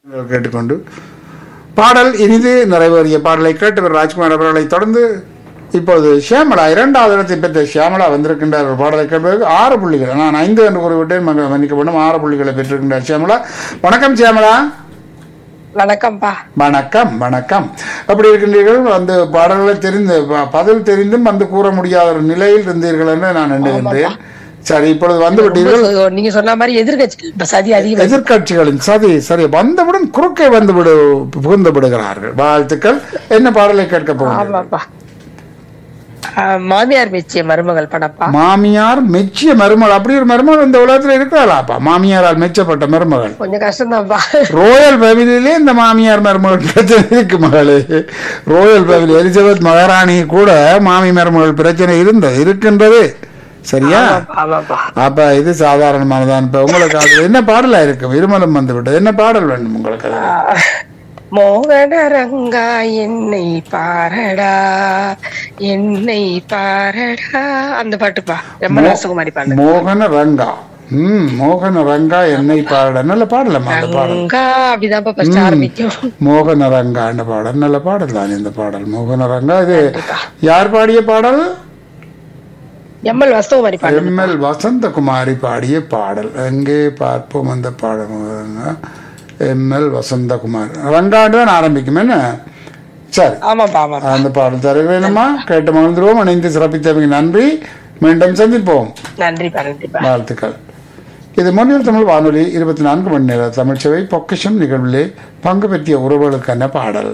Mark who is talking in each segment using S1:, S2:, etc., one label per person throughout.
S1: கேட்டுக்கொண்டு பாடல் இனிது நிறைவேறிய பாடலை கேட்டவர் ராஜ்குமார் அவர்களை தொடர்ந்து இப்பொழுது ஷியாமலா இரண்டாவது இடத்தை பெற்ற ஷியாமலா வந்திருக்கின்றார் ஒரு பாடலை கேட்பதற்கு ஆறு புள்ளிகள் நான் ஐந்து என்று கூறிவிட்டேன் மக- மன்னிக்கப்படும் ஆறு புள்ளிகளை பெற்றிருக்கின்றார் ஷியாமலா வணக்கம் ஷியாமலா
S2: வணக்கம்ப்பா
S1: வணக்கம் வணக்கம் அப்படி இருக்கின்றீர்கள் அந்த பாடல்களை தெரிந்து ப- பதில் தெரிந்தும் வந்து கூற முடியாத ஒரு நிலையில் இருந்தீர்கள் என்று நான் எண்ணுகின்றேன் சரி இப்பொழுது வந்து விட்டீர்கள்
S2: ரொம்ப நீங்க சொன்ன மாதிரி எதிர்கட்சி இப்ப சதி அதிகம்
S1: எதிர்கட்சிகளின் சதி சரி வந்தவுடன் குறுக்கே வந்து விடு புகுந்து விடுகிறார்கள் வாழ்த்துக்கள் என்ன பாடலை கேட்க போகிறீர்கள்
S2: ஆமாப்பா ஆஹ், மாமியார் மெச்சிய மருமகள் படப்பா
S1: மாமியார் மெச்சிய மருமகள் அப்படி ஒரு மருமகள் இந்த உலகத்துல இருக்கிறாளாப்பா மாமியாரால் மெச்சப்பட்ட மருமகள்
S2: கொஞ்சம் கஷ்டம்தான்ப்பா
S1: ரோயல் ஃபேமிலியிலே இந்த மாமியார் மருமகள் பிரச்சனை இருக்கு மகளே ரோயல் ஃபேமிலி எலிசபெத் மகாராணி கூட மாமி மருமகள் பிரச்சனை இருந்தது இருக்கின்றது சரியா
S2: ஆமாப்பா, ஆமாப்பா
S1: அப்ப இது சாதாரணமானதான் இப்ப உங்களுக்கு அதுல என்ன பாடலா இருக்கும் இருமலம் வந்து விட்டது என்ன பாடல் வேண்டும் உங்களுக்கு அதுல?
S2: ஆஹ், மோகன ரங்கா என்னை பாரடா என்னை பாரடா அந்த பாட்டுப்பா ரொம்ப நரசகுமாரி பாடு
S1: மோகன ரங்கா ம் மோகன ரங்கா என்னை பாடல நல்ல பாடலம்மா அந்த பாடல்
S2: ரங்கா அப்படிதான்ப்பா ஃபர்ஸ்ட் ஆரம்பிக்கும்
S1: மோகன ரங்கா அந்த பாடல் நல்ல பாடல் தான் இந்த பாடல் மோகன ரங்கா இது யார் பாடிய பாடல்
S2: எம்எல் வசகுமாரி பாடு
S1: எம்எல் வசந்தகுமாரி பாடிய பாடல் எங்கே பார்ப்போம் அந்த பாடல் எம்எல் வசந்தகுமார் ரங்காண்டு தான் ஆரம்பிக்கும் என்ன சரி
S2: ஆமாப்பா ஆமாப்பா
S1: அந்த பாடல் தருகிறேனம்மா கேட்டு மகிழ்ந்துருவோம் இணைந்து சிறப்பித்தவங்க நன்றி மீண்டும் சந்திப்போம்
S2: நன்றிப்பா நன்றிப்பா
S1: வாழ்த்துக்கள் இது முன்னில் தமிழ் வானொலி இருபத்தி நான்கு மணி நேர தமிழ்ச்சவை பொக்கிஷம் நிகழ்விலே பங்கு பெற்றிய உறவுகளுக்கான பாடல்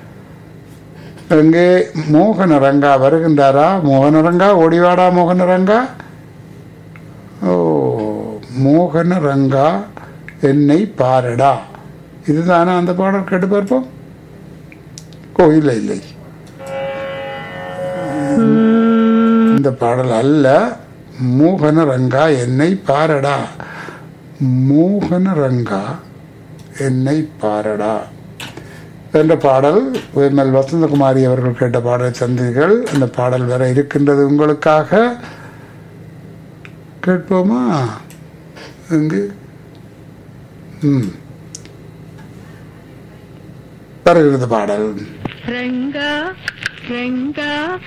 S1: இங்கே மோகன ரங்கா வருகின்றாரா மோகன ரங்கா ஓடிவாடா மோகன ரங்கா ஓ மோகன ரங்கா என்னை பாரடா இதுதானே அந்த பாடல் கேட்டு பார்ப்போம் ஓ இல்லை இல்லை இந்த பாடல் அல்ல மோகன ரங்கா என்னை பாரடா மோகன ரங்கா என்னை பாரடா என்ற பாடல் வேமல் வசந்தகுமாரி அவர்கள் கேட்ட பாடலை சந்தீர்கள் அந்த பாடல் வர இருக்கின்றது உங்களுக்காக கேட்போமா இங்கு ம் வருகிறது பாடல்
S3: ரங்கா ரங்கா